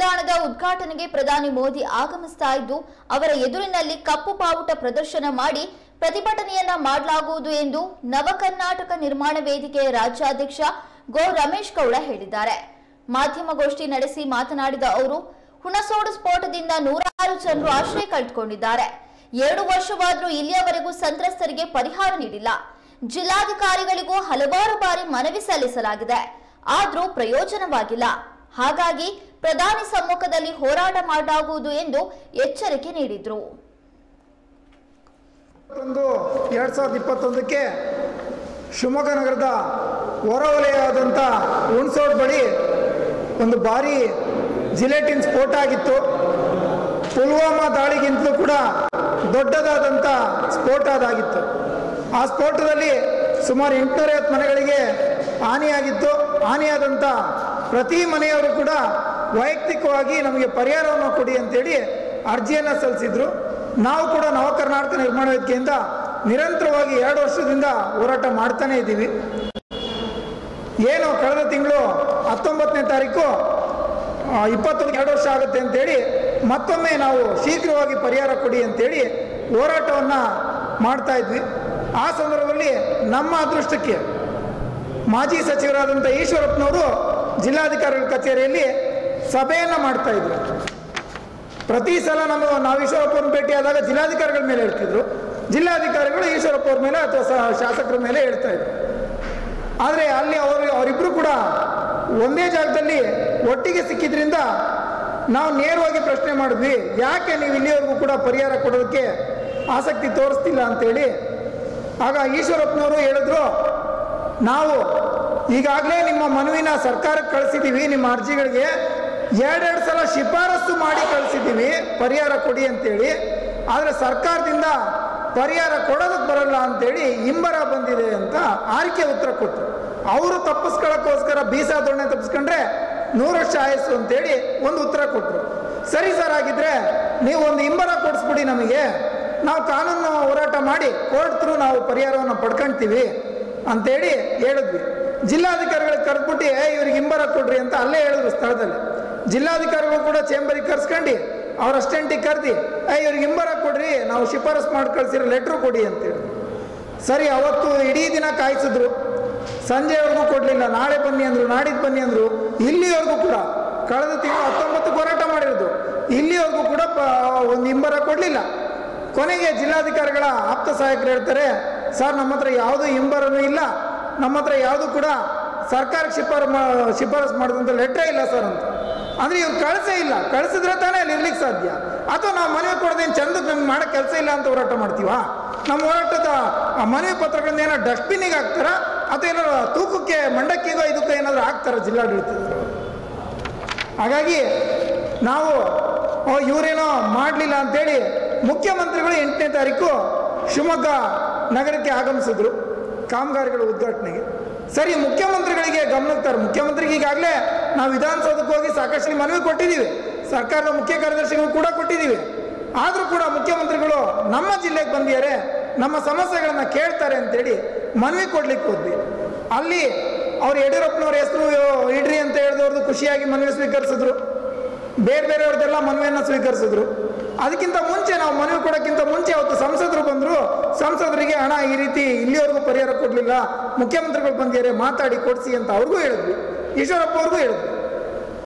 ನಿಲ್ದಾಣದ ಉದ್ಘಾಟನೆಗೆ ಪ್ರಧಾನಿ ಮೋದಿ ಆಗಮಿಸ್ತಾ ಇದ್ದು ಅವರ ಎದುರಿನಲ್ಲಿ ಕಪ್ಪು ಬಾವುಟ ಪ್ರದರ್ಶನ ಮಾಡಿ ಪ್ರತಿಭಟನೆಯನ್ನ ಮಾಡಲಾಗುವುದು ಎಂದು ನವ ಕರ್ನಾಟಕ ನಿರ್ಮಾಣ ವೇದಿಕೆಯ ರಾಜ್ಯಾಧ್ಯಕ್ಷ ಗೋ ರಮೇಶ್ ಗೌಡ ಹೇಳಿದ್ದಾರೆ ಮಾಧ್ಯಮಗೋಷ್ಠಿ ನಡೆಸಿ ಮಾತನಾಡಿದ ಅವರು ಹುಣಸೋಡು ಸ್ಫೋಟದಿಂದ ನೂರಾರು ಜನರು ಆಶ್ರಯ ಕಳೆದುಕೊಂಡಿದ್ದಾರೆ ಎರಡು ವರ್ಷವಾದರೂ ಇಲ್ಲಿಯವರೆಗೂ ಸಂತ್ರಸ್ತರಿಗೆ ಪರಿಹಾರ ನೀಡಿಲ್ಲ ಜಿಲ್ಲಾಧಿಕಾರಿಗಳಿಗೂ ಹಲವಾರು ಬಾರಿ ಮನವಿ ಸಲ್ಲಿಸಲಾಗಿದೆ ಆದ್ರೂ ಪ್ರಯೋಜನವಾಗಿಲ್ಲ ಹಾಗಾಗಿ ಪ್ರಧಾನಿ ಸಮ್ಮುಖದಲ್ಲಿ ಹೋರಾಟ ಮಾಡಲಾಗುವುದು ಎಂದು ಎಚ್ಚರಿಕೆ ನೀಡಿದ್ರು ಒಂದು ಎರಡು ಸಾವಿರದ ಇಪ್ಪತ್ತೊಂದಕ್ಕೆ ಶಿವಮೊಗ್ಗ ನಗರದ ಹೊರವಲಯವಾದಂಥ ಹುಣಸೋಡ್ ಬಳಿ ಒಂದು ಭಾರಿ ಜಿಲೆಟಿನ್ ಸ್ಫೋಟ ಆಗಿತ್ತು ಪುಲ್ವಾಮಾ ದಾಳಿಗಿಂತಲೂ ಕೂಡ ದೊಡ್ಡದಾದಂಥ ಸ್ಫೋಟ ಅದಾಗಿತ್ತು ಆ ಸ್ಫೋಟದಲ್ಲಿ ಸುಮಾರು ಎಂಟುನೂರೈವತ್ತು ಮನೆಗಳಿಗೆ ಹಾನಿಯಾಗಿತ್ತು ಹಾನಿಯಾದಂಥ ಪ್ರತಿ ಮನೆಯವರು ಕೂಡ ವೈಯಕ್ತಿಕವಾಗಿ ನಮಗೆ ಪರಿಹಾರವನ್ನು ಕೊಡಿ ಅಂತೇಳಿ ಅರ್ಜಿಯನ್ನು ಸಲ್ಲಿಸಿದ್ರು ನಾವು ಕೂಡ ನವ ಕರ್ನಾಟಕ ನಿರ್ಮಾಣ ವೇದಿಕೆಯಿಂದ ನಿರಂತರವಾಗಿ ಎರಡು ವರ್ಷದಿಂದ ಹೋರಾಟ ಮಾಡ್ತಾನೇ ಇದ್ದೀವಿ ಏನು ಕಳೆದ ತಿಂಗಳು ಹತ್ತೊಂಬತ್ತನೇ ತಾರೀಕು ಆ, ಇಪ್ಪತ್ತೊಂದು ಎರಡು ವರ್ಷ ಆಗುತ್ತೆ ಅಂತೇಳಿ ಮತ್ತೊಮ್ಮೆ ನಾವು ಶೀಘ್ರವಾಗಿ ಪರಿಹಾರ ಕೊಡಿ ಅಂತೇಳಿ ಹೋರಾಟವನ್ನು ಮಾಡ್ತಾ ಇದ್ವಿ ಆ ಸಂದರ್ಭದಲ್ಲಿ ನಮ್ಮ ಅದೃಷ್ಟಕ್ಕೆ ಮಾಜಿ ಸಚಿವರಾದಂಥ ಈಶ್ವರಪ್ಪನವರು ಜಿಲ್ಲಾಧಿಕಾರಿಗಳ ಕಚೇರಿಯಲ್ಲಿ ಸಭೆಯನ್ನು ಮಾಡ್ತಾ ಇದ್ರು ಪ್ರತಿ ಸಲ ನಮ್ಮ ನಾವು ಈಶ್ವರಪ್ಪನ ಭೇಟಿಯಾದಾಗ ಜಿಲ್ಲಾಧಿಕಾರಿಗಳ ಮೇಲೆ ಹೇಳ್ತಿದ್ರು ಜಿಲ್ಲಾಧಿಕಾರಿಗಳು ಈಶ್ವರಪ್ಪ ಅವ್ರ ಮೇಲೆ ಅಥವಾ ಸ- ಶಾಸಕರ ಮೇಲೆ ಹೇಳ್ತಾ ಇದ್ರು ಆದರೆ ಅಲ್ಲಿ ಅವರು ಅವರಿಬ್ಬರು ಕೂಡ ಒಂದೇ ಜಾಗದಲ್ಲಿ ಒಟ್ಟಿಗೆ ಸಿಕ್ಕಿದ್ರಿಂದ ನಾವು ನೇರವಾಗಿ ಪ್ರಶ್ನೆ ಮಾಡಿದ್ವಿ ಯಾಕೆ ನೀವು ಇಲ್ಲಿವರೆಗೂ ಕೂಡ ಪರಿಹಾರ ಕೊಡೋದಕ್ಕೆ ಆಸಕ್ತಿ ತೋರಿಸ್ತಿಲ್ಲ ಅಂತೇಳಿ ಆಗ ಈಶ್ವರಪ್ಪನವರು ಹೇಳಿದ್ರು ನಾವು ಈಗಾಗಲೇ ನಿಮ್ಮ ಮನವಿನ ಸರ್ಕಾರಕ್ಕೆ ಕಳಿಸಿದ್ದೀವಿ ನಿಮ್ಮ ಅರ್ಜಿಗಳಿಗೆ ಎರಡೆರಡು ಸಲ ಶಿಫಾರಸು ಮಾಡಿ ಕಳಿಸಿದ್ದೀವಿ ಪರಿಹಾರ ಕೊಡಿ ಅಂತೇಳಿ ಆದರೆ ಸರ್ಕಾರದಿಂದ ಪರಿಹಾರ ಕೊಡೋದಕ್ಕೆ ಬರಲ್ಲ ಅಂತೇಳಿ ಹಿಂಬರ ಬಂದಿದೆ ಅಂತ ಆರಿಕೆ ಉತ್ತರ ಕೊಟ್ಟರು ಅವರು ತಪ್ಪಿಸ್ಕೊಳ್ಳೋಕ್ಕೋಸ್ಕರ ಬೀಸಾ ದೊಣ್ಣೆ ತಪ್ಪಿಸ್ಕೊಂಡ್ರೆ ನೂರು ವರ್ಷ ಆಯಸ್ಸು ಅಂತೇಳಿ ಒಂದು ಉತ್ತರ ಕೊಟ್ಟರು ಸರಿ ಸರ್ ಆಗಿದ್ರೆ ನೀವು ಒಂದು ಹಿಂಬರ ಕೊಡಿಸ್ಬಿಡಿ ನಮಗೆ ನಾವು ಕಾನೂನು ಹೋರಾಟ ಮಾಡಿ ಕೋರ್ಟ್ ಥ್ರೂ ನಾವು ಪರಿಹಾರವನ್ನು ಪಡ್ಕೊಳ್ತೀವಿ ಅಂತೇಳಿ ಹೇಳಿದ್ವಿ ಜಿಲ್ಲಾಧಿಕಾರಿಗಳಿಗೆ ಕರೆದ್ಬಿಟ್ಟು "ಏ, ಇವ್ರಿಗೆ ಹಿಂಬರ ಕೊಡ್ರಿ ಅಂತ ಅಲ್ಲೇ ಹೇಳಿದ್ರು ಸ್ಥಳದಲ್ಲಿ ಜಿಲ್ಲಾಧಿಕಾರಿಗಳು ಕೂಡ ಚೇಂಬರಿಗೆ ಕರ್ಸ್ಕೊಂಡು ಅವ್ರ ಅಸ್ಟೆಂಟಿಗೆ ಕರೆದಿ ಏ ಇವ್ರಿಗೆ ಹಿಂಬರ ಕೊಡ್ರಿ ನಾವು ಶಿಫಾರಸ್ ಮಾಡಿ ಕಳ್ಸಿರೋ ಲೆಟ್ರು ಕೊಡಿ ಅಂತೇಳಿ ಸರಿ ಅವತ್ತು ಇಡೀ ದಿನ ಕಾಯಿಸಿದ್ರು ಸಂಜೆವರೆಗೂ ಕೊಡಲಿಲ್ಲ ನಾಳೆ ಬನ್ನಿ ಅಂದರು ನಾಡಿದ್ದು ಬನ್ನಿ ಅಂದರು ಇಲ್ಲಿವರೆಗೂ ಕೂಡ ಕಳೆದ ತಿಂಗಳು ಹತ್ತೊಂಬತ್ತು ಹೋರಾಟ ಮಾಡಿರೋದು ಇಲ್ಲಿವರೆಗೂ ಕೂಡ ಪ ಒಂದು ಹಿಂಬರ ಕೊಡಲಿಲ್ಲ ಕೊನೆಗೆ ಜಿಲ್ಲಾಧಿಕಾರಿಗಳ ಆಪ್ತ ಸಹಾಯಕರು ಹೇಳ್ತಾರೆ ಸರ್ ನಮ್ಮ ಹತ್ರ ಯಾವುದೂ ಹಿಂಬರನೂ ಇಲ್ಲ ನಮ್ಮ ಹತ್ರ ಯಾವುದೂ ಕೂಡ ಸರ್ಕಾರಕ್ಕೆ ಶಿಫಾರ ಮಾ ಶಿಫಾರಸ್ ಮಾಡಿದಂಥ ಲೆಟ್ರೇ ಇಲ್ಲ ಸರ್ ಅಂತ ಅಂದರೆ ಇವ್ರು ಕಳಿಸೇ ಇಲ್ಲ ಕಳಿಸಿದ್ರೆ ತಾನೇ ಅಲ್ಲಿ ಇರ್ಲಿಕ್ಕೆ ಸಾಧ್ಯ ಅಥವಾ ನಾವು ಮನವಿ ಕೊಡೋದೇನು ಚಂದಕ್ಕೆ ನಮ್ಗೆ ಮಾಡೋ ಕೆಲಸ ಇಲ್ಲ ಅಂತ ಹೋರಾಟ ಮಾಡ್ತೀವಾ ನಮ್ಮ ಹೋರಾಟದ ಆ ಮನವಿ ಪತ್ರಗಳನ್ನ ಏನೋ ಡಸ್ಟ್ಬಿನ್ನಿಗೆ ಹಾಕ್ತಾರ ಅಥವಾ ಏನಾದ್ರು ತೂಕಕ್ಕೆ ಮಂಡಕ್ಕಿಗೋ ಇದಕ್ಕೋ ಏನಾದರೂ ಹಾಕ್ತಾರ ಜಿಲ್ಲಾಡಳಿತದವರು ಹಾಗಾಗಿ ನಾವು ಓ ಇವರೇನೋ ಮಾಡಲಿಲ್ಲ ಅಂತೇಳಿ ಮುಖ್ಯಮಂತ್ರಿಗಳು ಎಂಟನೇ ತಾರೀಕು ಶಿವಮೊಗ್ಗ ನಗರಕ್ಕೆ ಆಗಮಿಸಿದ್ರು ಕಾಮಗಾರಿಗಳ ಉದ್ಘಾಟನೆಗೆ ಸರಿ ಮುಖ್ಯಮಂತ್ರಿಗಳಿಗೆ ಗಮನಕ್ಕೆ ತರ ಮುಖ್ಯಮಂತ್ರಿಗೆ ಈಗಾಗಲೇ ನಾವು ವಿಧಾನಸೌಧಕ್ಕೆ ಹೋಗಿ ಸಾಕಷ್ಟು ಮನವಿ ಕೊಟ್ಟಿದ್ದೀವಿ ಸರ್ಕಾರದ ಮುಖ್ಯ ಕಾರ್ಯದರ್ಶಿಗಳು ಕೂಡ ಕೊಟ್ಟಿದ್ದೀವಿ ಆದರೂ ಕೂಡ ಮುಖ್ಯಮಂತ್ರಿಗಳು ನಮ್ಮ ಜಿಲ್ಲೆಗೆ ಬಂದಿದ್ದಾರೆ ನಮ್ಮ ಸಮಸ್ಯೆಗಳನ್ನು ಕೇಳ್ತಾರೆ ಅಂತೇಳಿ ಮನವಿ ಕೊಡ್ಲಿಕ್ಕೆ ಹೋದ್ವಿ ಅಲ್ಲಿ ಅವ್ರು ಯಡಿಯೂರಪ್ಪನವ್ರ ಹೆಸರು ಇಡ್ರಿ ಅಂತ ಹೇಳಿದವ್ರದ್ದು ಖುಷಿಯಾಗಿ ಮನವಿ ಸ್ವೀಕರಿಸಿದ್ರು ಬೇರೆ ಬೇರೆಯವ್ರದ್ದೆಲ್ಲ ಮನವಿಯನ್ನು ಸ್ವೀಕರಿಸಿದ್ರು ಅದಕ್ಕಿಂತ ಮುಂಚೆ ನಾವು ಮನವಿ ಕೊಡೋಕ್ಕಿಂತ ಮುಂಚೆ ಅವತ್ತು ಸಂಸದರು ಬಂದರು ಸಂಸದರಿಗೆ ಹಣ ಈ ರೀತಿ ಇಲ್ಲಿವರೆಗೂ ಪರಿಹಾರ ಕೊಡಲಿಲ್ಲ ಮುಖ್ಯಮಂತ್ರಿಗಳು ಬಂದಿದ್ದಾರೆ ಮಾತಾಡಿ ಕೊಡಿಸಿ ಅಂತ ಅವ್ರಿಗೂ ಹೇಳಿದ್ವಿ ಈಶ್ವರಪ್ಪ ಅವ್ರಿಗೂ ಹೇಳಿದ್ವಿ